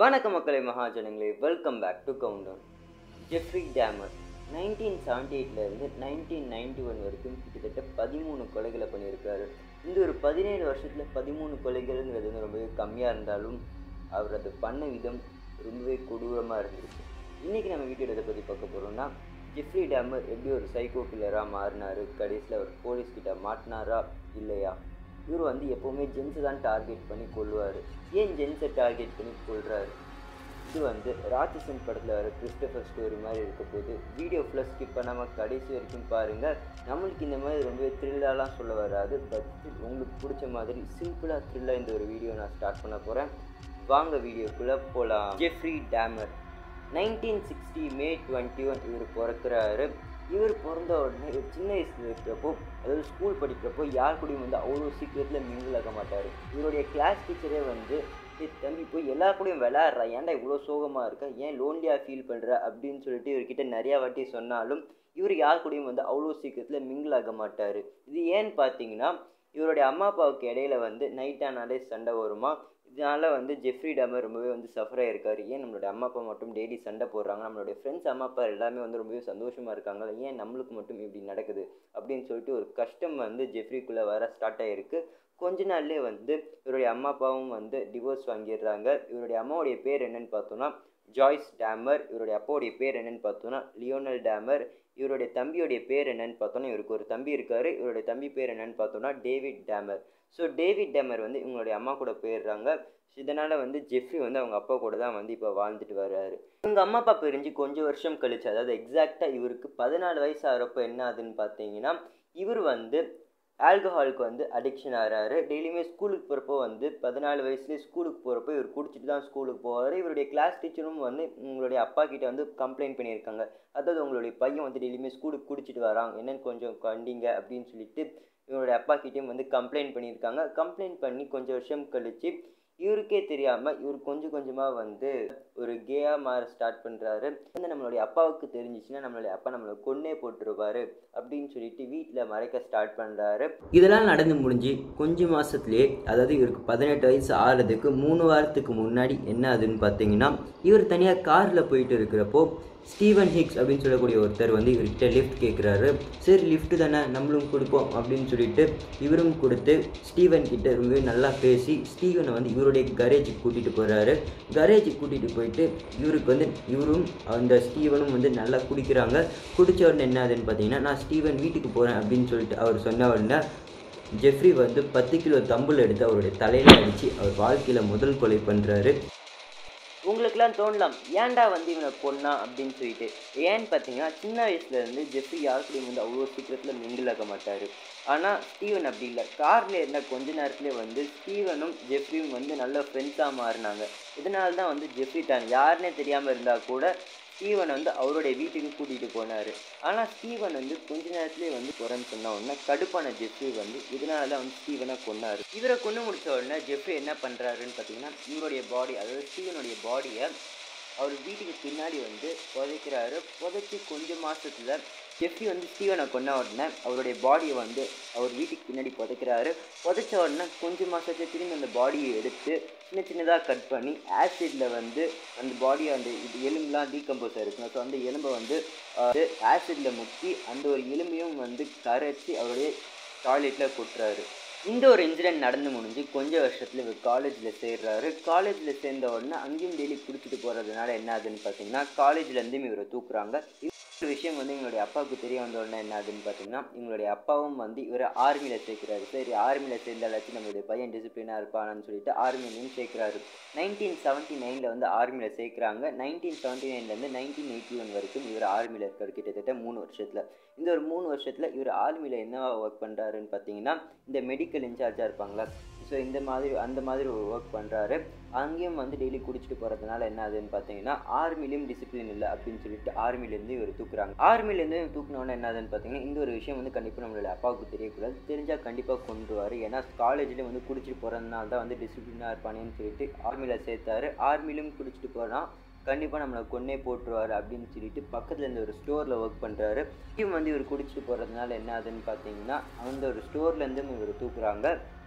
வணக்கம் மக்களை மகாஜனங்களே welcome back to countdown Jeffrey Dahmer nineteen seventy எயிட்லேருந்து நைன்டீன் நைன்டி ஒன் வரைக்கும் கிட்டத்தட்ட பதிமூணு கொலைகளை பண்ணியிருக்காரு இந்த ஒரு பதினேழு வருஷத்தில் பதிமூணு கொலைகள்ங்கிறது வந்து ரொம்பவே கம்மியாக இருந்தாலும் அவர் அது பண்ண விதம் ரொம்பவே கொடூரமாக இருந்திருக்கு இன்றைக்கி நம்ம வீடியோ இதை பற்றி பார்க்க போகிறோம்னா ஜெஃப்ரி டேமர் எப்படி ஒரு சைக்கோ கில்லராக மாறினார் கடைசியில் அவர் போலீஸ் கிட்ட மாட்டினாரா இல்லையா இவர் வந்து எப்போவுமே ஜென்ஸை தான் டார்கெட் பண்ணி கொள்வார் ஏன் ஜென்ஸை டார்கெட் பண்ணி கொள்கிறாரு இது வந்து ராட்சசன் படத்தில் வர கிறிஸ்டபர் ஸ்டோரி மாதிரி இருக்க போது வீடியோ ஃபுல்லாக ஸ்கிப் பண்ணாமல் கடைசி வரைக்கும் பாருங்கள் நம்மளுக்கு இந்த மாதிரி ரொம்ப த்ரில்லாலாம் சொல்ல வராது பட் உங்களுக்கு பிடிச்ச மாதிரி சிம்பிளாக த்ரில்லாக இந்த ஒரு வீடியோ நான் ஸ்டார்ட் பண்ண போகிறேன் வாங்க வீடியோக்குள்ளே போகலாம் Jeffrey Dahmer nineteen sixty May twenty one இவர் பிறக்கிறாரு இவர் பிறந்த உடனே இவர் சின்ன வயசில் இருக்கிறப்போ அதாவது ஸ்கூல் படிக்கிறப்போ யார் கூடயும் வந்து அவ்வளோ சீக்கிரத்தில் மிங்கிள் ஆக மாட்டார் இவருடைய கிளாஸ் டீச்சரே வந்து "ஏய் தம்பி போய் எல்லா கூடயும் விளையாடுறா ஏன்டா இவ்வளோ சோகமாக இருக்க ஏன் லோன்லியாக ஃபீல் பண்ணுற அப்படின்னு சொல்லிட்டு இவர்கிட்ட நிறையா வாட்டி சொன்னாலும் இவர் யார் கூடயும் வந்து அவ்வளோ சீக்கிரத்தில் மிங்கிள் ஆக மாட்டார் இது ஏன்னு பார்த்தீங்கன்னா இவருடைய அம்மா அப்பாவுக்கு இடையில வந்து நைட் ஆனாலே சண்டை வருமா இதனால வந்து ஜெஃப்ரி டமர் ரொம்பவே வந்து சஃபர் ஆயிருக்காரு ஏன் நம்மளுடைய அம்மா அப்பா மட்டும் டெய்லி சண்டை போடுறாங்க நம்மளுடைய ஃப்ரெண்ட்ஸ் அம்மா அப்பா எல்லாமே வந்து ரொம்பவே சந்தோஷமாக இருக்காங்க ஏன் நம்மளுக்கு மட்டும் இப்படி நடக்குது அப்படின்னு சொல்லிட்டு ஒரு கஷ்டம் வந்து ஜெஃப்ரிக்குள்ளே வர ஸ்டார்ட் ஆகிருக்கு கொஞ்ச நாள்லேயே வந்து இவருடைய அம்மா அப்பாவும் வந்து டிவோர்ஸ் வாங்கிடுறாங்க இவருடைய அம்மாவுடைய பேர் என்னன்னு பார்த்தோன்னா ஜாய்ஸ் டேமர் இவருடைய அப்பாவுடைய பேர் என்னன்னு பார்த்தோன்னா லியோனல் டேமர் இவருடைய தம்பியோடைய பேர் என்னன்னு பார்த்தோன்னா இவருக்கு ஒரு தம்பி இருக்காரு இவருடைய தம்பி பேர் என்னன்னு பார்த்தோன்னா David Dahmer so David Dahmer வந்து இவங்களுடைய அம்மா கூட போயிடுறாங்க இதனால் வந்து ஜெஃப்ரி வந்து அவங்க அப்பா கூட தான் வந்து இப்போ வாழ்ந்துட்டு வர்றாரு இவங்க அம்மா அப்பா பிரிஞ்சு கொஞ்சம் வருஷம் கழிச்சு அதாவது எக்ஸாக்டாக இவருக்கு பதினாலு வயசு ஆகிறப்போ என்ன ஆகுதுன்னு பார்த்தீங்கன்னா இவர் வந்து ஆல்கஹாலுக்கு வந்து அடிக்ஷன் ஆகிறாரு டெய்லியுமே ஸ்கூலுக்கு போகிறப்போ வந்து பதினாலு வயசுலேயே ஸ்கூலுக்கு போகிறப்போ இவர் குடிச்சிட்டு தான் ஸ்கூலுக்கு போவார் இவருடைய கிளாஸ் டீச்சரும் வந்து உங்களுடைய அப்பா கிட்ட வந்து கம்ப்ளைண்ட் பண்ணியிருக்காங்க அதாவது உங்களுடைய பையன் வந்து டெய்லியுமே ஸ்கூலுக்கு குடிச்சிட்டு வரான் என்னன்னு கொஞ்சம் கண்டிங்க அப்படின்னு சொல்லிட்டு இவருடைய அப்பா கிட்டேயும் வந்து கம்ப்ளைண்ட் பண்ணியிருக்காங்க கம்ப்ளைண்ட் பண்ணி கொஞ்சம் வருஷம் கழித்து இவருக்கே தெரியாமல் இவர் கொஞ்சம் கொஞ்சமாக வந்து ஒரு கேயாக மாற ஸ்டார்ட் பண்ணுறாரு வந்து நம்மளுடைய அப்பாவுக்கு தெரிஞ்சிச்சுன்னா நம்மளுடைய அப்பா நம்மளை கொன்னே போட்டுருவாரு அப்படின்னு சொல்லிட்டு வீட்டில் மறைக்க ஸ்டார்ட் பண்ணுறாரு இதெல்லாம் நடந்து முடிஞ்சு கொஞ்சம் மாதத்துலேயே அதாவது இவருக்கு பதினெட்டு வயசு ஆகிறதுக்கு மூணு வாரத்துக்கு முன்னாடி என்ன ஆகுதுன்னு பார்த்தீங்கன்னா இவர் தனியாக காரில் போயிட்டு இருக்கிறப்போ ஸ்டீவன் ஹிக்ஸ் அப்படின்னு சொல்லக்கூடிய ஒருத்தர் வந்து இவர்கிட்ட லிஃப்ட் கேட்குறாரு சரி லிஃப்ட் தானே நம்மளும் கொடுப்போம் அப்படின்னு சொல்லிட்டு இவரும் கொடுத்து ஸ்டீவன் கிட்ட ரொம்பவே நல்லா பேசி ஸ்டீவனை வந்து இவருடைய கரேஜுக்கு கூட்டிகிட்டு போகிறாரு கரேஜுக்கு கூட்டிகிட்டு போயிட்டு இவருக்கு வந்து இவரும் அந்த ஸ்டீவனும் வந்து நல்லா குடிக்கிறாங்க குடிச்ச உடனே என்ன ஆகுதுன்னு பார்த்தீங்கன்னா நான் ஸ்டீவன் வீட்டுக்கு போகிறேன் அப்படின்னு சொல்லிட்டு அவர் சொன்ன உடனே ஜெஃப்ரி வந்து பத்து கிலோ தம்பிள் எடுத்து அவருடைய தலையில் அடித்து அவர் வாழ்க்கையில் முதல் கொலை பண்ணுறாரு உங்களுக்கெல்லாம் தோணலாம் ஏன்டா வந்து இவனை கொன்னா அப்படின்னு சொல்லிட்டு ஏன்னு பார்த்தீங்கன்னா சின்ன வயசுலேருந்து ஜெஃப்ரி யாருக்கூடையும் வந்து அவ்வளோ சீக்கிரத்தில் மிங்கிள் ஆக மாட்டார் ஆனால் ஸ்டீவன் அப்படி இல்லை காரில் இருந்த கொஞ்ச நேரத்துலேயே வந்து ஸ்டீவனும் ஜெஃப்ரியும் வந்து நல்ல ஃப்ரெண்ட்ஸாக மாறினாங்க இதனால தான் வந்து ஜெஃப்ரி தான் யாருன்னே தெரியாமல் இருந்தால் கூட ஸ்டீவன் வந்து அவருடைய வீட்டுக்கு கூட்டிகிட்டு போனார் ஆனால் ஸ்டீவன் வந்து கொஞ்ச நேரத்துலேயே வந்து குறைன்னு சொன்ன உடனே கடுப்பான ஜெஃப்ரி வந்து இதனால தான் வந்து ஸ்டீவனை கொன்னார் இவரை கொண்டு முடிச்ச உடனே ஜெஃப்ரி என்ன பண்ணுறாருன்னு பார்த்தீங்கன்னா இவருடைய பாடி அதாவது ஸ்டீவனுடைய பாடியை அவர் வீட்டுக்கு பின்னாடி வந்து புதைக்கிறாரு புதைச்சி கொஞ்சம் மாதத்தில் ஜெஃப்ரி வந்து ஸ்டீவனை கொன்ன உடனே அவருடைய பாடியை வந்து அவர் வீட்டுக்கு பின்னாடி புதைக்கிறாரு புதைச்ச உடனே கொஞ்சம் மாதத்துல திரும்பி அந்த பாடியை எடுத்து சின்ன சின்னதாக கட் பண்ணி ஆசிடில் வந்து அந்த பாடியை அந்த இது எலும்புலாம் டீகம்போஸ் ஆயிருக்குங்க ஸோ அந்த எலும்பை வந்து ஆசிடில் முக்கி அந்த ஒரு எலும்பையும் வந்து கரைச்சி அவருடைய டாய்லெட்டில் கொட்டுறாரு இந்த ஒரு இன்சிடென்ட் நடந்து முடிஞ்சு கொஞ்சம் வருஷத்தில் இவர் காலேஜில் சேர்றாரு காலேஜில் சேர்ந்த உடனே அங்கேயும் டெய்லி குடிச்சிட்டு போகிறதுனால என்ன ஆகுதுன்னு பார்த்தீங்கன்னா காலேஜ்லேருந்தும் இவரை தூக்குறாங்க ஒரு விஷயம் வந்து எங்களுடைய அப்பாவுக்கு தெரிய வந்த உடனே என்ன ஆகுதுன்னு பார்த்தீங்கன்னா எங்களுடைய அப்பாவும் வந்து இவரை ஆர்மியில் சேர்க்குறாரு சரி ஆர்மியில் சேர்ந்தாலாச்சும் நம்மளுடைய பையன் டிசிப்ளினாக இருப்பானான்னு சொல்லிட்டு ஆர்மிலையும் சேர்க்குறாரு நைன்டீன் செவன்ட்டி நைனில் வந்து ஆர்மியில் சேர்க்குறாங்க நைன்டீன் செவன்ட்டி நைன்லேருந்து நைன்டீன் எயிட்டி ஒன் வரைக்கும் இவர் ஆர்மியில் இருக்கார் கிட்டத்தட்ட மூணு வருஷத்தில் இந்த ஒரு மூணு வருஷத்தில் இவர் ஆர்மியில் என்ன ஒர்க் பண்ணுறாருன்னு பார்த்தீங்கன்னா இந்த மெடிக்கல் இன்சார்ஜாக இருப்பாங்களா ஸோ இந்த மாதிரி அந்த மாதிரி ஒரு ஒர்க் பண்ணுறாரு அங்கேயும் வந்து டெய்லி குடிச்சிட்டு போகிறதுனால என்ன ஆகுதுன்னு பார்த்தீங்கன்னா ஆர்மிலையும் டிசிப்ளின் இல்லை அப்படின்னு சொல்லிட்டு ஆர்மிலேருந்து இவர் தூக்குறாங்க ஆர்மிலேருந்து தூக்குனோன்னு என்ன ஆகுதுன்னு பார்த்தீங்கன்னா இந்த ஒரு விஷயம் வந்து கண்டிப்பாக நம்மளோட அப்பாவுக்கு தெரியக்கூடாது தெரிஞ்சால் கண்டிப்பாக கொண்டுருவார் ஏன்னா காலேஜ்லேயும் வந்து குடிச்சிட்டு போகிறதுனால தான் வந்து டிசிப்ளினாக இருப்பானேன்னு சொல்லிட்டு ஆர்மியில் சேர்த்தாரு ஆர்மிலையும் குடிச்சிட்டு போகிறான் கண்டிப்பாக நம்மளை கொன்னே போட்டுருவார் அப்படின்னு சொல்லிட்டு பக்கத்தில் இருந்த ஒரு ஸ்டோரில் ஒர்க் பண்ணுறாரு இவன் வந்து இவர் குடிச்சிட்டு போகிறதுனால என்ன ஆகுதுன்னு பார்த்தீங்கன்னா அந்த ஒரு ஸ்டோர்லேருந்து இவர் தூக்குறாங்க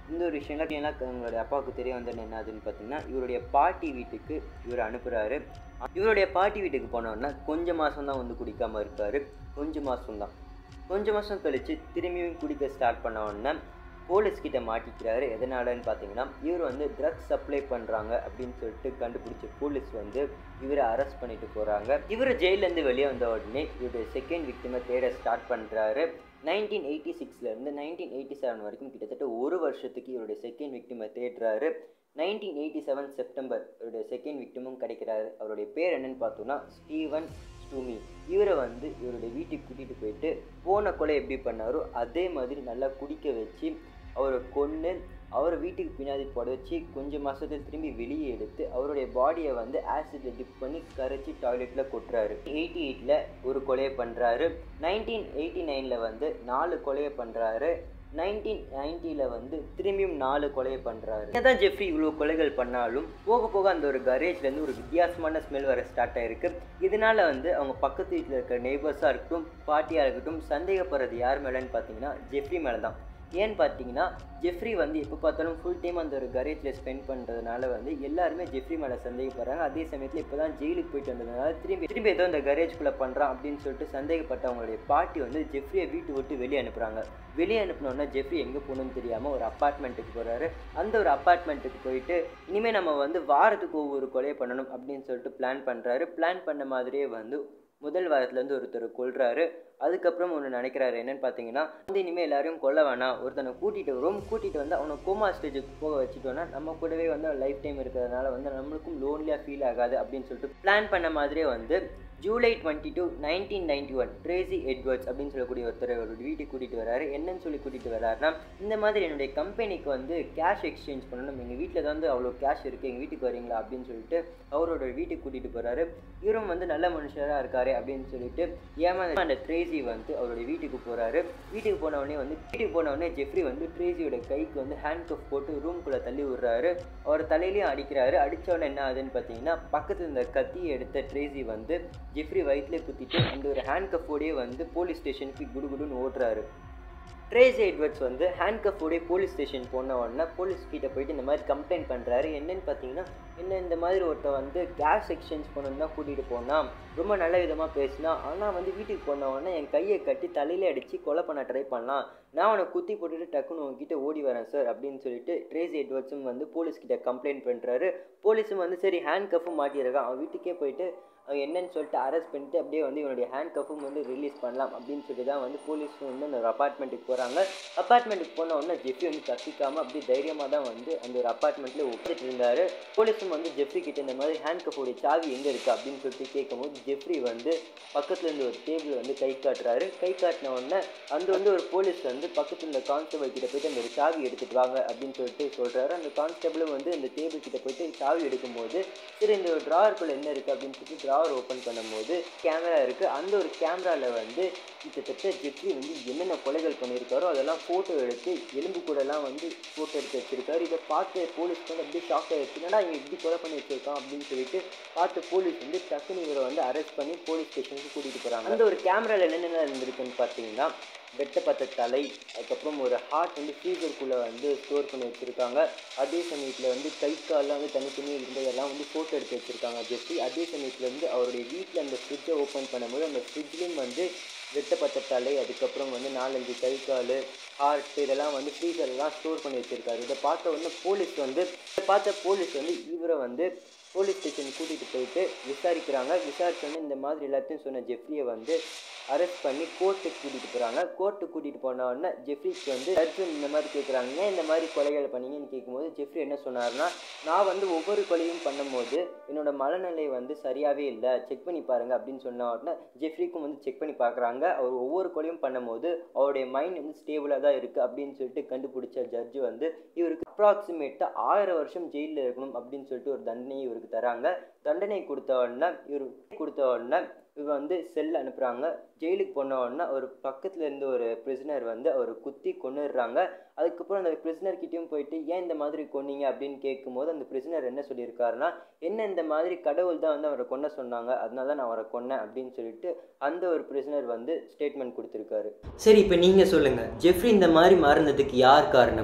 இந்த ஒரு விஷயம்லாம் எல்லாம் இவங்களுடைய அப்பாவுக்கு தெரிய வந்தது என்ன ஆகுதுன்னு பார்த்தீங்கன்னா இவருடைய பாட்டி வீட்டுக்கு இவர் அனுப்புகிறாரு இவருடைய பாட்டி வீட்டுக்கு போனோன்னா கொஞ்சம் மாதம் தான் வந்து குடிக்காமல் இருக்கார் கொஞ்சம் மாதம் தான் கொஞ்சம் மாதம் கழித்து திரும்பியும் குடிக்க ஸ்டார்ட் பண்ண உடனே போலீஸ் கிட்ட மாட்டிக்கிறாரு எதனாலன்னு பார்த்தீங்கன்னா இவர் வந்து ட்ரக்ஸ் சப்ளை பண்ணுறாங்க அப்படின்னு சொல்லிட்டு கண்டுபிடிச்ச போலீஸ் வந்து இவரை அரெஸ்ட் பண்ணிட்டு போகிறாங்க இவர் ஜெயிலேருந்து வெளியே வந்த உடனே இவருடைய செகண்ட் விக்டிமை தேட ஸ்டார்ட் பண்ணுறாரு நைன்டீன் எயிட்டி சிக்ஸ்லேருந்து நைன்டீன் எயிட்டி செவன் வரைக்கும் கிட்டத்தட்ட ஒரு வருஷத்துக்கு இவருடைய செகண்ட் விக்டிமை தேடுறாரு நைன்டீன் எயிட்டி செவன் செப்டம்பர் இவருடைய செகண்ட் விக்டிமும் கிடைக்கிறாரு அவருடைய பேர் என்னன்னு பார்த்தோன்னா ஸ்டீவன் ஸ்டூமி இவரை வந்து இவருடைய வீட்டுக்கு கூட்டிகிட்டு போயிட்டு போன கொலை எப்படி பண்ணாரோ அதே மாதிரி நல்லா குடிக்க வச்சு அவரை கொன்று அவரை வீட்டுக்கு பின்னாடி போட வச்சு கொஞ்சம் மாதத்தில் திரும்பி வெளியே எடுத்து அவருடைய பாடியை வந்து ஆசிடில் டிப் பண்ணி கரைச்சி டாய்லெட்டில் கொட்டுறாரு எயிட்டி எயிட்டில் ஒரு கொலையை பண்ணுறாரு நைன்டீன் எயிட்டி நைனில் வந்து நாலு கொலையை பண்ணுறாரு நைன்டீன் நைன்ட்டியில் வந்து திரும்பியும் நாலு கொலையை பண்ணுறாரு என்னதான் ஜெஃப்ரி இவ்வளோ கொலைகள் பண்ணாலும் போக போக அந்த ஒரு கரேஜ்லேருந்து ஒரு வித்தியாசமான ஸ்மெல் வர ஸ்டார்ட் ஆயிருக்கு இதனால வந்து அவங்க பக்கத்து வீட்டில் இருக்க நெய்பர்ஸாக இருக்கட்டும் பாட்டியாக இருக்கட்டும் சந்தேகப்படுறது யார் மேலேன்னு பார்த்தீங்கன்னா ஜெஃப்ரி மேலே தான் ஏன்னு பார்த்தீங்கன்னா ஜெஃப்ரி வந்து எப்போ பார்த்தாலும் ஃபுல் டைம் அந்த ஒரு கரேஜில் ஸ்பெண்ட் பண்ணுறதுனால வந்து எல்லாருமே ஜெஃப்ரி மேலே சந்தேகப்படுறாங்க அதே சமயத்தில் இப்போ தான் ஜெயிலுக்கு போயிட்டு வந்ததுனால திரும்பி திரும்பி ஏதோ இந்த கரேஜ்குள்ளே பண்ணுறான் அப்படின்னு சொல்லிட்டு சந்தேகப்பட்டவங்களுடைய பாட்டி வந்து ஜெஃப்ரியை வீட்டு விட்டு வெளியே அனுப்புகிறாங்க வெளியே அனுப்பினோன்னா ஜெஃப்ரி எங்கே போகணும்னு தெரியாமல் ஒரு அப்பார்ட்மெண்ட்டுக்கு போகிறாரு அந்த ஒரு அப்பார்ட்மெண்ட்டுக்கு போயிட்டு இனிமேல் நம்ம வந்து வாரத்துக்கு ஒவ்வொரு கொலையை பண்ணணும் அப்படின்னு சொல்லிட்டு பிளான் பண்ணுறாரு பிளான் பண்ண மாதிரியே வந்து முதல் வாரத்துலேருந்து ஒருத்தர் கொள்றாரு அதுக்கப்புறம் ஒன்று நினைக்கிறாரு என்னன்னு பார்த்தீங்கன்னா வந்து இனிமேல் எல்லாரையும் கொல்ல வேணாம் ஒருத்தனை கூட்டிகிட்டு வரும் கூட்டிகிட்டு வந்து அவனை கோமா ஸ்டேஜுக்கு போக வச்சுட்டோன்னா நம்ம கூடவே வந்து லைஃப் டைம் இருக்கிறதுனால வந்து நம்மளுக்கும் லோன்லியாக ஃபீல் ஆகாது அப்படின்னு சொல்லிட்டு பிளான் பண்ண மாதிரியே வந்து July twenty two nineteen ninety one Tracy Edwards அப்படின்னு சொல்லக்கூடிய ஒருத்தர் அவரோட வீட்டுக்கு கூட்டிகிட்டு வராரு என்னன்னு சொல்லி கூட்டிகிட்டு வராருன்னா இந்த மாதிரி என்னுடைய கம்பெனிக்கு வந்து கேஷ் எக்ஸ்சேஞ்ச் பண்ணணும் எங்கள் வீட்டில் தான் வந்து அவ்வளோ கேஷ் இருக்குது எங்கள் வீட்டுக்கு வரீங்களா அப்படின்னு சொல்லிட்டு அவரோட வீட்டுக்கு கூட்டிகிட்டு போகிறாரு இவரும் வந்து நல்ல மனுஷராக இருக்காரு அப்படின்னு சொல்லிட்டு ஏமா அந்த ட்ரேசி வந்து அவருடைய வீட்டுக்கு போகிறாரு வீட்டுக்கு போன உடனே வந்து வீட்டுக்கு போன உடனே ஜெஃப்ரி வந்து ட்ரேசியோட கைக்கு வந்து ஹேண்ட் கப் போட்டு ரூம்குள்ளே தள்ளி விடுறாரு அவர் தலையிலையும் அடிக்கிறாரு அடித்த உடனே என்ன ஆகுதுன்னு பார்த்தீங்கன்னா பக்கத்தில் இந்த கத்தியை எடுத்த ட்ரேசி வந்து ஜெஃப்ரி வயிற்றுல குத்திட்டு அந்த ஒரு ஹேண்ட் கஃபோடையே வந்து போலீஸ் ஸ்டேஷனுக்கு குடுகுடுன்னு ஓடுறாரு ட்ரேசி எட்வர்ட்ஸ் வந்து ஹேண்ட் கஃபோடைய போலீஸ் ஸ்டேஷன் போன உடனே போலீஸ் கிட்ட போயிட்டு இந்த மாதிரி கம்ப்ளைண்ட் பண்ணுறாரு என்னன்னு பார்த்தீங்கன்னா என்ன இந்த மாதிரி ஒருத்தர் வந்து கேஷ் எக்ஸ்சேஞ்ச் பண்ணணும் தான் கூட்டிகிட்டு போனால் ரொம்ப நல்ல விதமாக பேசினா ஆனால் வந்து வீட்டுக்கு போன உடனே என் கையை கட்டி தலையில அடித்து கொலை பண்ண ட்ரை பண்ணலாம் நான் அவனை குத்தி போட்டுட்டு டக்குன்னு உங்ககிட்ட ஓடி வரேன் சார் அப்படின்னு சொல்லிட்டு ட்ரேசி எட்வர்ட்ஸும் வந்து போலீஸ் கிட்ட கம்ப்ளைண்ட் பண்ணுறாரு போலீஸும் வந்து சரி ஹேண்ட் கஃபும் மாட்டியிருக்கான் அவன் வீட்டுக்கே போயிட்டு அவன் என்னன்னு சொல்லிட்டு அரெஸ்ட் பண்ணிட்டு அப்படியே வந்து இவனுடைய ஹேண்ட் கஃபும் வந்து ரிலீஸ் பண்ணலாம் அப்படின்னு சொல்லி தான் வந்து போலீஸ் வந்து அந்த ஒரு அப்பார்ட்மெண்ட்டுக்கு போகிறாங்க அப்பார்ட்மெண்ட்டுக்கு போன உடனே ஜெஃப்ரி வந்து தப்பிக்காமல் அப்படியே தைரியமாக தான் வந்து அந்த ஒரு அப்பார்ட்மெண்ட்டில் உட்காந்துட்டு இருந்தார் போலீஸும் வந்து ஜெஃப்ரி கிட்ட இந்த மாதிரி ஹேண்ட் கஃபோடைய சாவி எங்கே இருக்குது அப்படின்னு சொல்லிட்டு கேட்கும்போது ஜெஃப்ரி வந்து பக்கத்தில் இருந்து ஒரு டேபிள் வந்து கை காட்டுறாரு கை காட்டின உடனே அந்த வந்து ஒரு போலீஸ் வந்து பக்கத்தில் இருந்த கான்ஸ்டபிள் கிட்ட போயிட்டு அந்த ஒரு சாவி எடுத்துட்டு வாங்க அப்படின்னு சொல்லிட்டு சொல்கிறாரு அந்த கான்ஸ்டபிளும் வந்து அந்த டேபிள் கிட்ட போயிட்டு சாவி எடுக்கும்போது சரி இந்த ஒரு ட்ராயருக்குள்ள என்ன இருக்குது அப்படின்னு சொல்லிட்டு ட்ராவர் ஓப்பன் பண்ணும்போது கேமரா இருக்குது அந்த ஒரு கேமராவில் வந்து கிட்டத்தட்ட ஜெஃப்ரி வந்து என்னென்ன கொலைகள் பண்ணியிருக்காரோ அதெல்லாம் ஃபோட்டோ எடுத்து எலும்பு கூடலாம் வந்து ஃபோட்டோ எடுத்து வச்சிருக்காரு இதை பார்த்து போலீஸ் வந்து அப்படியே ஷாக் ஆகிடுச்சு என்னடா இவன் இப்படி கொலை பண்ணி வச்சிருக்கான் அப்படின்னு சொல்லிட்டு பார்த்து போலீஸ் வந்து டக்குன்னு இவரை வந்து அரெஸ்ட் பண்ணி போலீஸ் ஸ்டேஷனுக்கு கூட்டிகிட்டு போகிறாங்க அந்த ஒரு கேமராவில் என்னென்ன இருந்திருக்குன்னு பார்த்தீங்கன்னா வெட்டப்பட்ட தலை அதுக்கப்புறம் ஒரு ஹார்ட் வந்து ஃப்ரீசருக்குள்ளே வந்து ஸ்டோர் பண்ணி வச்சுருக்காங்க அதே சமயத்தில் வந்து கை கால்லாம் வந்து தனித்தனியாக இருந்ததெல்லாம் வந்து ஃபோட்டோ எடுத்து வச்சுருக்காங்க ஜெஃப்ரி அதே சமயத்தில் வந்து அவருடைய வீட்டில் அந்த ஃப்ரிட்ஜை ஓப்பன் பண்ணும்போது அந்த ஃப்ரிட்ஜ்லேயும் வந்து வெட்டப்பட்ட தலை அதுக்கப்புறம் வந்து நாலஞ்சு கை கால் ஹார்ட் இதெல்லாம் வந்து ஃப்ரீசர்லாம் ஸ்டோர் பண்ணி வச்சுருக்காரு இதை பார்த்த உடனே போலீஸ் வந்து இதை பார்த்த போலீஸ் வந்து இவரை வந்து போலீஸ் ஸ்டேஷன் கூட்டிகிட்டு போயிட்டு விசாரிக்கிறாங்க விசாரிச்சோன்னே இந்த மாதிரி எல்லாத்தையும் சொன்ன ஜெஃப்ரியை வந்து அரெஸ்ட் பண்ணி கோர்ட்டுக்கு கூட்டிகிட்டு போகிறாங்க கோர்ட்டுக்கு கூட்டிகிட்டு போன உடனே ஜெஃப்ரிக்கு வந்து அர்ஜுன் இந்த மாதிரி கேட்குறாங்க ஏன் இந்த மாதிரி கொலைகள் பண்ணீங்கன்னு கேட்கும்போது ஜெஃப்ரி என்ன சொன்னார்னா நான் வந்து ஒவ்வொரு கொலையும் பண்ணும்போது என்னோட மனநிலை வந்து சரியாகவே இல்லை செக் பண்ணி பாருங்க அப்படின்னு சொன்ன உடனே ஜெஃப்ரிக்கும் வந்து செக் பண்ணி பார்க்குறாங்க அவர் ஒவ்வொரு கொலையும் பண்ணும்போது அவருடைய மைண்ட் வந்து ஸ்டேபிளாக தான் இருக்குது அப்படின்னு சொல்லிட்டு கண்டுபிடிச்ச ஜட்ஜு வந்து இவருக்கு அப்ராக்சிமேட்டாக ஆயிரம் வருஷம் ஜெயிலில் இருக்கணும் அப்படின்னு சொல்லிட்டு ஒரு தண்டனையை இவருக்கு தராங்க தண்டனை கொடுத்த உடனே இவர் கொடுத்த உடனே இவர் வந்து செல் அனுப்புகிறாங்க ஜெயிலுக்கு போன உடனே ஒரு பக்கத்தில் இருந்து ஒரு பிரிசனர் வந்து அவர் குத்தி கொண்டுடுறாங்க அதுக்கப்புறம் அந்த பிரிசனர் கிட்டேயும் போயிட்டு ஏன் இந்த மாதிரி கொன்னீங்க அப்படின்னு கேட்கும்போது அந்த பிரிசனர் என்ன சொல்லியிருக்காருன்னா என்ன இந்த மாதிரி கடவுள் தான் வந்து அவரை கொன்ன சொன்னாங்க அதனால தான் நான் அவரை கொன்னேன் அப்படின்னு சொல்லிட்டு அந்த ஒரு பிரிசனர் வந்து ஸ்டேட்மெண்ட் கொடுத்துருக்காரு சரி இப்போ நீங்கள் சொல்லுங்கள் ஜெஃப்ரி இந்த மாதிரி மாறினதுக்கு யார் காரணம்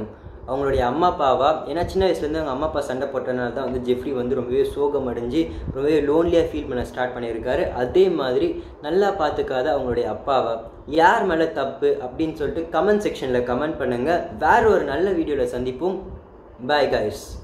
அவங்களுடைய அம்மா அப்பாவா ஏன்னா சின்ன வயசுலேருந்து அவங்க அம்மா அப்பா சண்டை போட்டனால தான் வந்து ஜெஃப்ரி வந்து ரொம்பவே சோகம் அடைஞ்சு ரொம்பவே லோன்லியாக ஃபீல் பண்ண ஸ்டார்ட் பண்ணியிருக்காரு அதே மாதிரி நல்லா பார்த்துக்காத அவங்களுடைய அப்பாவா யார் மேலே தப்பு அப்படின்னு சொல்லிட்டு கமெண்ட் செக்ஷனில் கமெண்ட் பண்ணுங்கள் வேற ஒரு நல்ல வீடியோவில் சந்திப்போம் பாய் guys